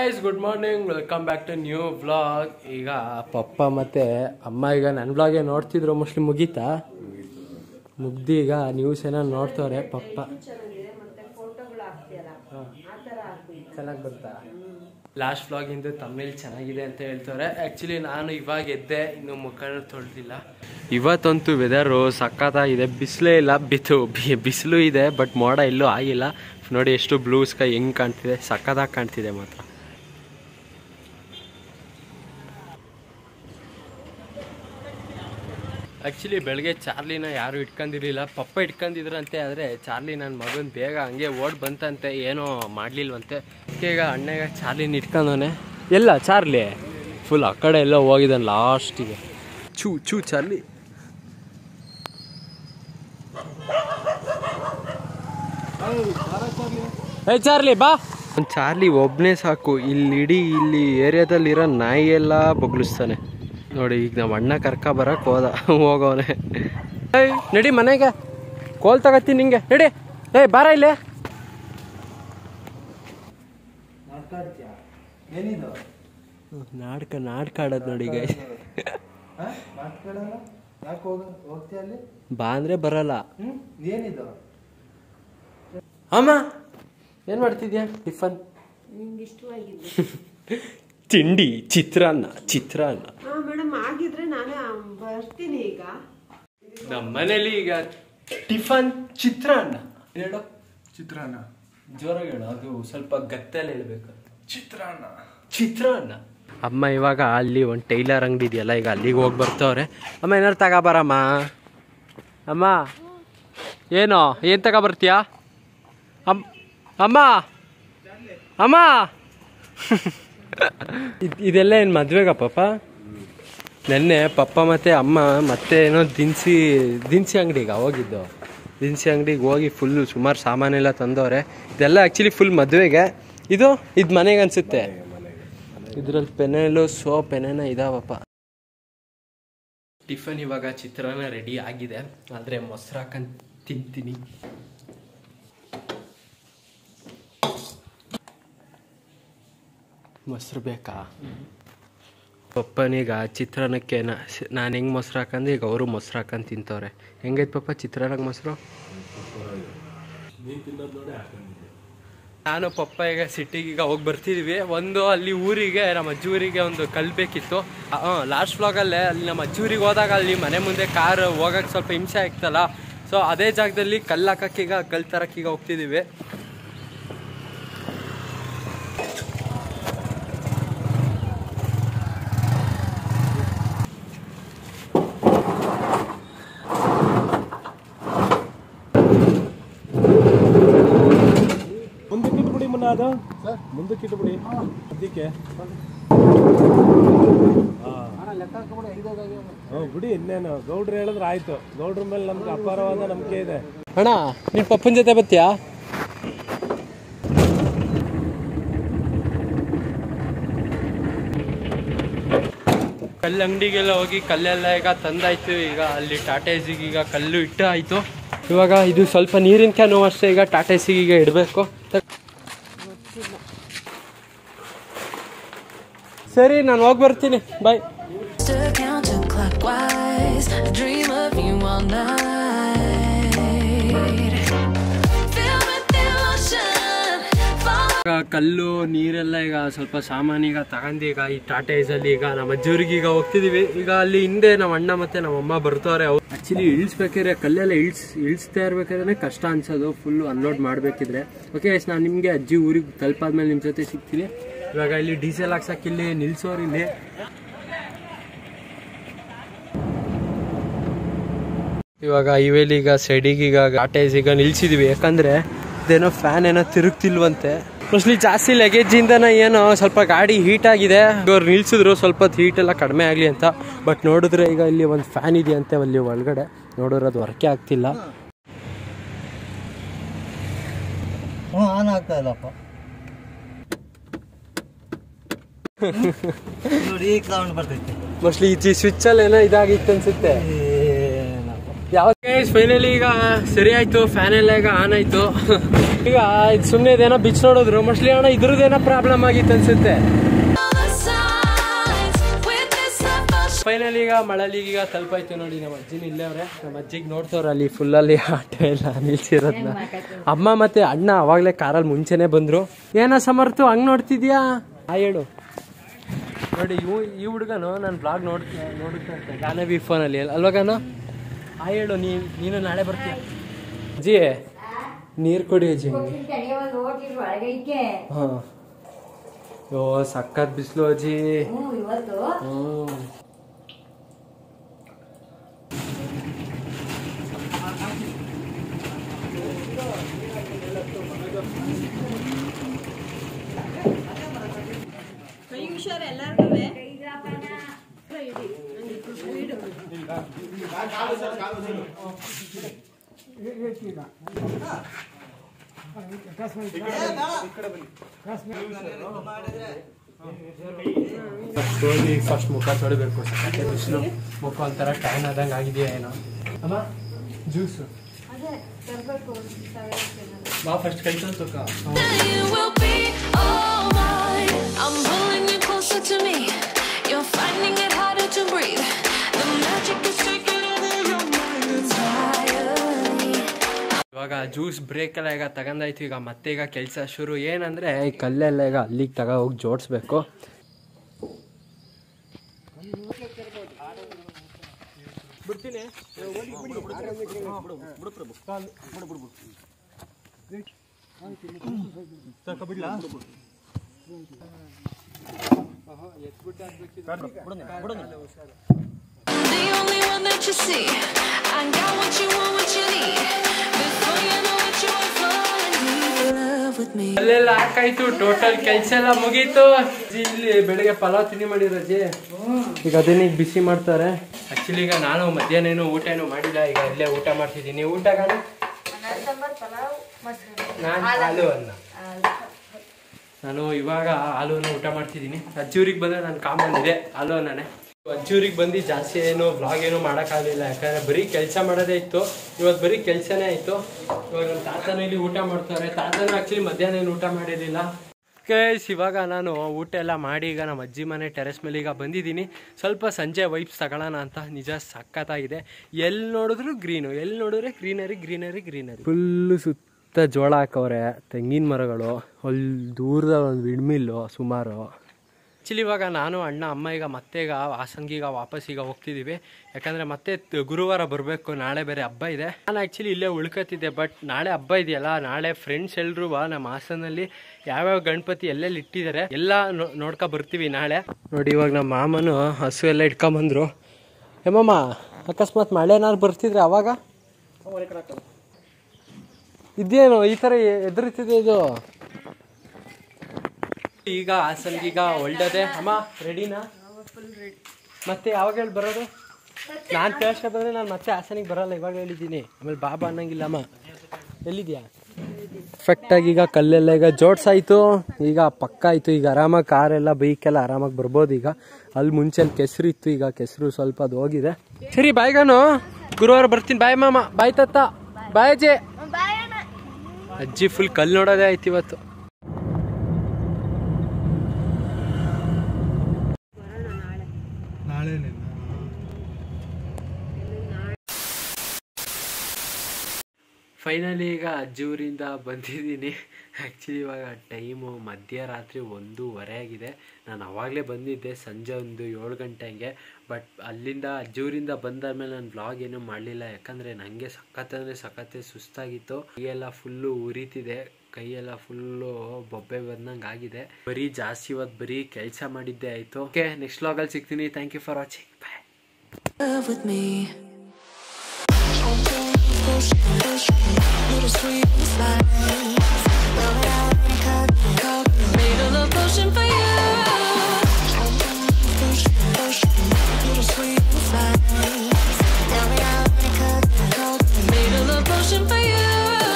Guys good morning welcome back to new vlog ಈಗ ಪಪ್ಪ ಮತ್ತೆ ಅಮ್ಮ ಈಗ ನನ್ನ ವ್ಲಾಗೆ ನೋಡ್ತಿದ್ರು ಮೋಸ್ಟ್ಲಿ ಮುಗೀತಾ ಮುಗ್ದಿ ಈಗ ನ್ಯೂಸ್ ಏನೋ ನೋಡ್ತವ್ರೆ ಪಪ್ಪ ಚೆನ್ನಾಗಿ ಬರ್ತಾ ಲಾಸ್ಟ್ ವ್ಲಾಗಿಂದು ತಮಿಳ್ ಚೆನ್ನಾಗಿದೆ ಅಂತ ಹೇಳ್ತವ್ರೆ ಆ್ಯಕ್ಚುಲಿ ನಾನು ಇವಾಗ ಎದ್ದೆ ಇನ್ನು ಮುಖನ ತೊಳೆದಿಲ್ಲ ಇವತ್ತಂತೂ ವೆದರು ಸಖತ್ತಾಗಿದೆ ಬಿಸಿಲೇ ಇಲ್ಲ ಬಿತ್ತು ಬಿಸಿಲು ಇದೆ ಬಟ್ ಮೋಡ ಎಲ್ಲೂ ಆಗಿಲ್ಲ ನೋಡಿ ಎಷ್ಟು ಬ್ಲೂ ಸ್ಕೈ ಹೆಂಗ್ ಕಾಣ್ತಿದೆ ಸಖತ್ತಾಗಿ ಕಾಣ್ತಿದೆ ಮಾತ್ರ ಆ್ಯಕ್ಚುಲಿ ಬೆಳಗ್ಗೆ ಚಾರ್ಲಿನ ಯಾರು ಇಟ್ಕೊಂಡಿರಲಿಲ್ಲ ಪಪ್ಪ ಇಟ್ಕೊಂಡಿದ್ರಂತೆ ಆದರೆ ಚಾರ್ಲಿ ನನ್ನ ಮಗನ ಬೇಗ ಹಂಗೆ ಓಡ್ ಬಂತಂತೆ ಏನೋ ಮಾಡಲಿಲ್ವಂತೆ ಅದಕ್ಕೆ ಈಗ ಅಣ್ಣಗ ಚಾರ್ಲಿನ ಇಟ್ಕೊಂಡವನೆ ಎಲ್ಲ ಚಾರ್ಲಿ ಫುಲ್ ಆ ಕಡೆ ಎಲ್ಲ ಹೋಗಿದ್ದಾನೆ ಲಾಸ್ಟಿಗೆ ಚೂ ಚೂ ಚಾರ್ಲಿ ಏ ಚಾರ್ಲಿ ಬಾ ಚಾರ್ಲಿ ಒಬ್ಬನೇ ಸಾಕು ಇಲ್ಲಿ ಇಡೀ ಇಲ್ಲಿ ಏರಿಯಾದಲ್ಲಿರೋ ನಾಯಿ ಎಲ್ಲ ಬೊಗ್ಲಿಸ್ತಾನೆ ನೋಡಿ ಈಗ ನಮ್ಮ ಅಣ್ಣ ಕರ್ಕ ಬರಕ್ ಹೋದ ಹೋಗವನೆ ಏಯ್ ನಡಿ ಮನೆಗೆ ಕೋಲ್ ತಗತ್ತೀನಿ ನಿಂಗೆ ನಡಿ ಏಯ್ ಬಾರ ಇಲ್ಲೇ ಏನಿದು ನಾಡ್ಕ ನಾಡ್ಕ ಆಡೋದು ನೋಡಿ ಈಗ ಮಾತಾಡಲ್ಲ ಯಾಕೆ ಹೋಗ ಹೋಗ್ತೀಯ ಅಲ್ಲಿ ಬಾ ಅಂದ್ರೆ ಬರಲ್ಲ ಹ್ಮ್ ಏನಿದು ಅಮ್ಮ ಏನ್ ಮಾಡ್ತಿದ್ಯಾ ಟಿಫನ್ ನಿಮ್ಗೆ ಇಷ್ಟವಾಗಿದ್ದು ತಿಂಡಿ ಚಿತ್ರಾನ್ನ ಚಿತ್ರಾನ್ನ ಹಾ ಮೇಡಮ್ ಆಗಿದ್ರೆ ನಾನೇ ಬರ್ತೀನಿ ಈಗ ನಮ್ಮ ಮನೇಲಿ ಈಗ ಟಿಫನ್ ಚಿತ್ರಾನ್ನ ಹೇಳು ಚಿತ್ರಾನ್ನ ಜೋರಾಗಿ ಹೇಳು ಅದು ಸ್ವಲ್ಪ ಗತ್ತಲ್ಲಿ ಹೇಳ್ಬೇಕು ಚಿತ್ರಾನ್ನ ಚಿತ್ರಾನ್ನ ಅಮ್ಮ ಇವಾಗ ಅಲ್ಲಿ ಒಂದು ಟೈಲರ್ ಅಂಗಡಿ ಇದೆಯಲ್ಲ ಈಗ ಅಲ್ಲಿಗೆ ಹೋಗಿ ಬರ್ತವ್ರೆ ಅಮ್ಮ ಏನಾರು ತಗೋಬಾರಮ್ಮ ಅಮ್ಮ ಏನೋ ಏನು ತಗೊಬರ್ತೀಯಾ ಅಮ್ ಅಮ್ಮ ಅಮ್ಮ ಇದ್- ಇದೆಲ್ಲ ಏನು ಮದ್ವೆಗ ಪಾಪ ನೆನ್ನೆ ಪಪ್ಪ ಮತ್ತೆ ಅಮ್ಮ ಮತ್ತೆ ಏನೋ ದಿನಸಿ ದಿನಸಿ ಅಂಗಡಿಗೆ ಹೋಗಿದ್ದು ದಿನಸಿ ಅಂಗಡಿಗೆ ಹೋಗಿ ಫುಲ್ ಸುಮಾರು ಸಾಮಾನೆಲ್ಲ ತಂದವ್ರೆ ಇದೆಲ್ಲ ಆ್ಯಕ್ಚುಲಿ ಫುಲ್ ಮದುವೆಗೆ ಇದು ಇದು ಮನೆಗೆ ಅನ್ಸುತ್ತೆ ಇದ್ರಲ್ಲಿ ಪೆನೆಲು ಸೋಪ್ ಏನೇನೋ ಇದಾವಪ್ಪ ಟಿಫನ್ ಇವಾಗ ಚಿತ್ರಾನ್ನ ರೆಡಿ ಆಗಿದೆ ಆದರೆ ಮೊಸರು ಹಾಕೊಂಡು ತಿಂತೀನಿ ಮೊಸರು ಬೇಕಾ ಪಪ್ಪನೀಗ ಚಿತ್ರಾನ್ನಕ್ಕೆ ನಾನು ಹೆಂಗೆ ಮೊಸರು ಹಾಕಂದ್ರೆ ಈಗ ಅವರು ಮೊಸರು ಹಾಕೊಂಡು ತಿಂತವ್ರೆ ಹೆಂಗೈತೆ ಪಪ್ಪ ಚಿತ್ರಾನ್ನಕ್ಕೆ ಮೊಸರು ನಾನು ಪಪ್ಪ ಈಗ ಸಿಟಿಗೆ ಈಗ ಹೋಗಿ ಬರ್ತಿದ್ವಿ ಒಂದು ಅಲ್ಲಿ ಊರಿಗೆ ನಮ್ಮ ಅಜ್ಜಿ ಊರಿಗೆ ಒಂದು ಕಲ್ ಬೇಕಿತ್ತು ಲಾಸ್ಟ್ ವ್ಲಾಗಲ್ಲೇ ಅಲ್ಲಿ ನಮ್ಮ ಅಜ್ಜಿ ಊರಿಗೆ ಹೋದಾಗ ಅಲ್ಲಿ ಮನೆ ಮುಂದೆ ಕಾರ್ ಹೋಗಕ್ಕೆ ಸ್ವಲ್ಪ ಹಿಂಸೆ ಆಗ್ತಲ್ಲ ಸೊ ಅದೇ ಜಾಗದಲ್ಲಿ ಕಲ್ಲು ಹಾಕಕ್ಕೀಗ ಕಲ್ ತರಕ್ಕೀಗ ಹೋಗ್ತಿದ್ದೀವಿ ಮುಂದಕ್ಕೆ ಇಟ್ಬಿಡಿ ಮುನ್ನ ಅದು ಮುಂದಕ್ಕೆ ಇಟ್ಬಿಡಿ ಅದಕ್ಕೆ ಹ್ಞೂ ಬಿಡಿ ಇನ್ನೇನು ಗೌಡ್ರು ಹೇಳಿದ್ರೆ ಆಯ್ತು ಗೌಡ್ರ ಮೇಲೆ ನಮ್ಗೆ ಅಪಾರವಾದ ನಂಬಿಕೆ ಇದೆ ಅಣ್ಣ ನೀನು ಪಪ್ಪನ ಜೊತೆ ಬತ್ತೀಯಾ ಕಲ್ಲು ಅಂಗಡಿಗೆಲ್ಲ ಹೋಗಿ ಕಲ್ಲೆಲ್ಲ ಈಗ ತಂದಾಯ್ತು ಈಗ ಅಲ್ಲಿ ಟಾಟೇಸಿಗೆ ಈಗ ಕಲ್ಲು ಇಟ್ಟು ಆಯ್ತು ಇವಾಗ ಇದು ಸ್ವಲ್ಪ ನೀರಿನ ಕ್ಯಾನು ಅಷ್ಟೇ ಈಗ ಟಾಟೇಸಿಗೆ ಈಗ ಇಡಬೇಕು ಸರಿ ನಾನು ಹೋಗಿ ಬರ್ತೀನಿ ಬಾಯ್ Still counterclockwise. I dream of you all night. Feel with the ocean. Fall ಈಗ ಕಲ್ಲು ನೀರೆಲ್ಲ ಈಗ ಸ್ವಲ್ಪ ಸಾಮಾನೀಗ ತಗೊಂಡು ಈಗ ಈ ಟಾಟಾ ಏಸಲ್ಲಿ ಈಗ ನಮ್ಮ ಅಜ್ಜವ್ರಿಗೆ ಈಗ ಹೋಗ್ತಿದೀವಿ ಈಗ ಅಲ್ಲಿ ಹಿಂದೆ ನಮ್ಮ ಅಣ್ಣ ಮತ್ತೆ ನಮ್ಮ ಅಮ್ಮ ಬರ್ತಾವ್ರೆ ಅವ್ರು ಆಕ್ಚುಲಿ ಇಳಿಸ್ಬೇಕಾದ್ರೆ ಕಲ್ಲೆಲ್ಲ ಇಳಿಸ್ ಇಳಿಸ್ತಾ ಇರ್ಬೇಕಾದ್ರೆ ಕಷ್ಟ ಅನ್ಸೋದು ಫುಲ್ ಅನ್ಲೋಡ್ ಮಾಡ್ಬೇಕಿದ್ರೆ ಓಕೆ ನಾನು ನಿಮಗೆ ಅಜ್ಜಿ ಊರಿಗೆ ತಲುಪಾದ್ಮೇಲೆ ನಿಮ್ಮ ಜೊತೆ ಸಿಗ್ತೀನಿ ಇವಾಗ ಇಲ್ಲಿ ಡೀಸೆಲ್ ಹಾಕ್ಸಕ್ಕೆ ಇಲ್ಲಿ ನಿಲ್ಸೋರು ಇಲ್ಲಿ ಇವಾಗ ಹೈವೇಲಿ ಈಗ ಸೈಡಿಗೆ ಈಗ ಟಾಟೇಸ್ ಈಗ ನಿಲ್ಸಿದೀವಿ ಯಾಕಂದ್ರೆ ಇದೇನೋ ಫ್ಯಾನ್ ಏನೋ ತಿರುಗ್ತಿಲ್ವಂತೆ ಮೋಸ್ಟ್ಲಿ ಜಾಸ್ತಿ ಲಗೇಜ್ ಇಂದನ ಏನೋ ಸ್ವಲ್ಪ ಗಾಡಿ ಹೀಟ್ ಆಗಿದೆ ಇವ್ರು ನಿಲ್ಸಿದ್ರು ಸ್ವಲ್ಪ ಹೊತ್ತು ಹೀಟ್ ಎಲ್ಲ ಕಡಿಮೆ ಆಗಲಿ ಅಂತ ಬಟ್ ನೋಡಿದ್ರೆ ಈಗ ಇಲ್ಲಿ ಒಂದು ಫ್ಯಾನ್ ಇದೆಯಂತೆ ಅಲ್ಲಿ ಒಳಗಡೆ ನೋಡಿದ್ರೆ ಅದು ವರ್ಕೇ ಆಗ್ತಿಲ್ಲ ಹ್ಞೂ ಆನ್ ಆಗ್ತಾ ಇಲ್ಲಪ್ಪ ನೋಡಿ ಈಗ ಸೌಂಡ್ ಬರ್ತೈತೆ ಮೋಸ್ಟ್ಲಿ ಈ ಸ್ವಿಚ್ ಅಲ್ಲಿ ಏನೋ ಇದಾಗಿತ್ತು ಅನ್ಸುತ್ತೆ ಏನಪ್ಪ ಯಾವ ಫೈನಲಿ ಈಗ ಸರಿ ಆಯ್ತು ಫ್ಯಾನ್ ಎಲ್ಲ ಈಗ ಆನ್ ಆಯ್ತು ಈಗ ಇದು ಸುಮ್ಮನೆ ಇದೇನೋ ಬಿಚ್ ನೋಡಿದ್ರು ಮೋಸ್ಟ್ಲಿ ಅಣ್ಣ ಇದ್ರದ್ದೇನೋ ಪ್ರಾಬ್ಲಮ್ ಆಗಿತ್ತು ಅನ್ಸುತ್ತೆ All the signs with this love I'll finally ಈಗ ಮಳಲಿ ಈಗ ತಲುಪಾಯ್ತು ನೋಡಿ ನಮ್ಮ ಅಜ್ಜಿನ ಇಲ್ಲೇ ಅವ್ರೆ ನಮ್ಮ ಅಜ್ಜಿಗೆ ನೋಡ್ತವ್ರ ಅಲ್ಲಿ ಫುಲ್ಲಲ್ಲಿ ಆಟ ಎಲ್ಲ ನಿಲ್ಸಿರೋದ್ನ ಅಮ್ಮ ಮತ್ತೆ ಅಣ್ಣ ಅವಾಗ್ಲೇ ಕಾರಲ್ಲಿ ಮುಂಚೆನೆ ಬಂದ್ರು ಏನ ಸಮರ್ತು ಹಂಗ್ ನೋಡ್ತಿದ್ಯಾ ಆ ಹೇಳು ನೋಡಿ ಇವು ಈ ಹುಡುಗನು ನಾನು ಬ್ಲಾಗ್ ನೋಡ್ ನೋಡುತ್ತೆ ಗಾನವಿ ಫೋನಲ್ಲಿ ಅಲ್ವಾಗಾನು ಆ ಹೇಳು ನೀ ನೀನು ನಾಳೆ ಬರ್ತೀಯ ಅಜ್ಜಿ ನೀರು ಕೊಡಿ ಅಜ್ಜಿ ಹಾ ಓ ಸಖತ್ ಬಿಸಿಲು ಅಜ್ಜಿ ಹ್ಮ್ ಫಸ್ಟ್ ಹೋಗಿ ಫಸ್ಟ್ ಮುಖ ತೊಳಿಬೇಕು ಸಕ್ಕತ್ತೆ ಬಿಸಿಲು ಮುಖ ಒಂಥರ ಟ್ಯಾನ್ ಆದಂಗೆ ಆಗಿದೆಯಾ ಏನೋ ಅಮ್ಮ ಜ್ಯೂಸು ಬಾ ಫಸ್ಟ್ ಕೈ ತೊಳ್ತಕ್ಕ You will be all mine. I'm pulling you closer to me. You're finding it harder to breathe. The magic is taking over your mind entirely. ಇವಾಗ ಜ್ಯೂಸ್ ಬ್ರೇಕ್ ಎಲ್ಲ ಈಗ ತಗೊಂಡಾಯ್ತು ಈಗ ಮತ್ತೆ ಈಗ ಕೆಲಸ ಶುರು ಏನಂದ್ರೆ ಈ ಕಲ್ಲೆಲ್ಲ ಈಗ ಅಲ್ಲಿಗೆ ತಗ ಹೋಗಿ ಜೋಡಿಸ್ಬೇಕು ಬಿಡ್ತೀನಿ The only one that you see. I got what you want, what you need. Before you know it, you are falling deep in love with me. ಅಲ್ಲೆಲ್ಲ ಹಾಕಾಯ್ತು ಟೋಟಲ್ ಕೆಲಸ ಎಲ್ಲ ಮುಗೀತು ಅಜ್ಜಿ ಇಲ್ಲಿ ಬೆಳಿಗ್ಗೆ ಪಲಾವ್ ತಿಂಡಿ ಮಾಡಿದ್ರು ಅಜ್ಜಿ ಈಗ ಅದನ್ನ ಈಗ ಬಿಸಿ ಮಾಡ್ತಾರೆ ಆಕ್ಚುಲಿ ಈಗ ನಾನು ಮಧ್ಯಾಹ್ನ ಏನು ಊಟ ಏನು ಮಾಡಿಲ್ಲ ಈಗ ಇಲ್ಲೇ ಊಟ ಮಾಡ್ತಿದ್ದೀನಿ ಊಟ ಗಾಣ ನಾನು ಹಾಲು ಅನ್ನ ನಾನು ಇವಾಗ ಹಾಲುವನ್ನು ಊಟ ಮಾಡ್ತಿದ್ದೀನಿ ಅಜ್ಜೂರಿಗೆ ಬಂದ್ರೆ ನಾನು ಕಾಮನ್ ಇದೆ ಹಾಲು ಅನ್ನನೇ ಅಜ್ಜೂರಿಗೆ ಬಂದು ಜಾಸ್ತಿ ಏನು ಬ್ಲಾಗ್ ಏನು ಮಾಡೋಕ್ಕಾಗಲಿಲ್ಲ ಯಾಕಂದ್ರೆ ಬರೀ ಕೆಲಸ ಮಾಡೋದೇ ಇತ್ತು ಇವತ್ತು ಬರೀ ಕೆಲಸನೇ ಆಯಿತು ಇವಾಗ ನಮ್ಮ ತಾತನ ಇಲ್ಲಿ ಊಟ ಮಾಡ್ತಾರೆ ತಾತನ ಆ್ಯಕ್ಚುಲಿ ಮಧ್ಯಾಹ್ನ ಏನು ಊಟ ಮಾಡಿರಲಿಲ್ಲ ಗೈಸ್ ಇವಾಗ ನಾನು ಊಟ ಎಲ್ಲ ಮಾಡಿ ಈಗ ನಮ್ಮ ಅಜ್ಜಿ ಮನೆ ಟೆರೆಸ್ ಮೇಲೆ ಈಗ ಬಂದಿದ್ದೀನಿ ಸ್ವಲ್ಪ ಸಂಜೆ ವೈಬ್ಸ್ ತಗೊಳ್ಳೋಣ ಅಂತ ನಿಜ ಸಖತ್ತಾಗಿದೆ ಎಲ್ಲಿ ನೋಡಿದ್ರು ಗ್ರೀನು ಎಲ್ಲಿ ನೋಡಿದ್ರೆ ಗ್ರೀನರಿ ಗ್ರೀನರಿ ಗ್ರೀನರಿ ಫುಲ್ಲು ಸುತ್ತ ಜೋಳ ಹಾಕವ್ರೆ ತೆಂಗಿನ ಮರಗಳು ಅಲ್ಲಿ ದೂರದ ಒಂದು ವಿಡ್ಮಿಲ್ಲು ಸುಮಾರು ಆ್ಯಕ್ಚುಲಿ ಇವಾಗ ನಾನು ಅಣ್ಣ ಅಮ್ಮ ಈಗ ಮತ್ತೆ ಈಗ ಹಾಸನ್ಗೆ ಈಗ ವಾಪಸ್ ಈಗ ಹೋಗ್ತಿದ್ದೀವಿ ಯಾಕಂದರೆ ಮತ್ತೆ ತ- ಗುರುವಾರ ಬರಬೇಕು ನಾಳೆ ಬೇರೆ ಹಬ್ಬ ಇದೆ ನಾನು ಆ್ಯಕ್ಚುಲಿ ಇಲ್ಲೇ ಉಳ್ಕೊತಿದ್ದೆ ಬಟ್ ನಾಳೆ ಹಬ್ಬ ಇದೆಯಲ್ಲ ನಾಳೆ ಫ್ರೆಂಡ್ಸ್ ಎಲ್ರೂ ನಮ್ಮ ಹಾಸನಲ್ಲಿ ಯಾವ್ಯಾವ ಗಣಪತಿ ಎಲ್ಲೆಲ್ಲಿ ಇಟ್ಟಿದ್ದಾರೆ ಎಲ್ಲ ನೋ- ನೋಡ್ಕೊ ಬರ್ತೀವಿ ನಾಳೆ ನೋಡಿ ಇವಾಗ ನಮ್ಮ ಮಾಮನು ಹಸು ಎಲ್ಲ ಇಟ್ಕೊಂಬಂದ್ರು ಹೇಮಮ್ಮ ಅಕಸ್ಮಾತ್ ಮಳೆ ಏನಾದ್ರು ಬರ್ತಿದ್ರೆ ಅವಾಗ ಇದೇನು ಈ ಥರ ಎದುರುತ್ತಿದೆ ಇದು ಈಗ ಹಾಸನ್ಗೆ ಈಗ ಒಳ್ಳೆದೆ ಅಮ್ಮ ರೆಡಿನಾ ಮತ್ತೆ ಯಾವಾಗ ಹೇಳಿ ಬರೋದು ನಾನು ಕೇಳ್ಸ್ಕೊ ಬಂದ್ರೆ ನಾನು ಮತ್ತೆ ಹಾಸನಿಗೆ ಬರಲ್ಲ ಇವಾಗ ಹೇಳಿದ್ದೀನಿ ಆಮೇಲೆ ಬಾಬಾ ಅನ್ನಂಗಿಲ್ಲ ಅಮ್ಮ ಎಲ್ಲಿದ್ಯಾ ಪರ್ಫೆಕ್ಟ್ ಆಗಿ ಈಗ ಕಲ್ಲೆಲ್ಲ ಈಗ ಜೋಡ್ಸಾಯ್ತು ಈಗ ಪಕ್ಕ ಆಯ್ತು ಈಗ ಆರಾಮಾಗಿ ಕಾರೆಲ್ಲ ಬೈಕೆಲ್ಲ ಆರಾಮಾಗಿ ಬರ್ಬೋದು ಈಗ ಅಲ್ಲಿ ಮುಂಚೆ ಅಲ್ಲಿ ಕೆಸರು ಇತ್ತು ಈಗ ಕೆಸರು ಸ್ವಲ್ಪ ಅದು ಹೋಗಿದೆ ಸರಿ ಬಾಯ್ಗಾನು ಗುರುವಾರ ಬರ್ತೀನಿ ಬಾಯ್ ಮಾಮ ಬಾಯ್ ತತ್ತ ಬಾಯ್ ಅಜ್ಜಿ ಅಜ್ಜಿ ಫುಲ್ ಕಲ್ಲು ನೋಡೋದೇ ಆಯ್ತು ಇವತ್ತು ನಾಳೆನೇ ಫೈನಲಿ ಈಗ ಅಜ್ಜೂರಿಂದ ಬಂದಿದ್ದೀನಿ ಆ್ಯಕ್ಚುಲಿ ಇವಾಗ ಟೈಮು ಮಧ್ಯರಾತ್ರಿ ಒಂದೂವರೆ ಆಗಿದೆ ನಾನು ಅವಾಗಲೇ ಬಂದಿದ್ದೆ ಸಂಜೆ ಒಂದು ಏಳು ಗಂಟೆ ಹಂಗೆ ಬಟ್ ಅಲ್ಲಿಂದ ಅಜ್ಜೂರಿಂದ ಬಂದಾದ್ಮೇಲೆ ನಾನು ವ್ಲಾಗ್ ಏನೂ ಮಾಡಲಿಲ್ಲ ಯಾಕಂದರೆ ನನಗೆ ಸಖತ್ತಂದರೆ ಸಖತ್ತೆ ಸುಸ್ತಾಗಿತ್ತು ಕೈಯೆಲ್ಲ ಫುಲ್ಲು ಉರಿತಿದೆ ಕೈಯೆಲ್ಲ ಫುಲ್ಲು ಬೊಬ್ಬೆ ಬಂದಂಗೆ ಆಗಿದೆ ಬರೀ ಜಾಸ್ತಿ ಇವತ್ತು ಬರೀ ಕೆಲಸ ಮಾಡಿದ್ದೆ ಆಯಿತು ಓಕೆ ನೆಕ್ಸ್ಟ್ ವ್ಲಾಗಲ್ಲಿ ಸಿಗ್ತೀನಿ thank you for watching bye Love with me. Little sweet slide.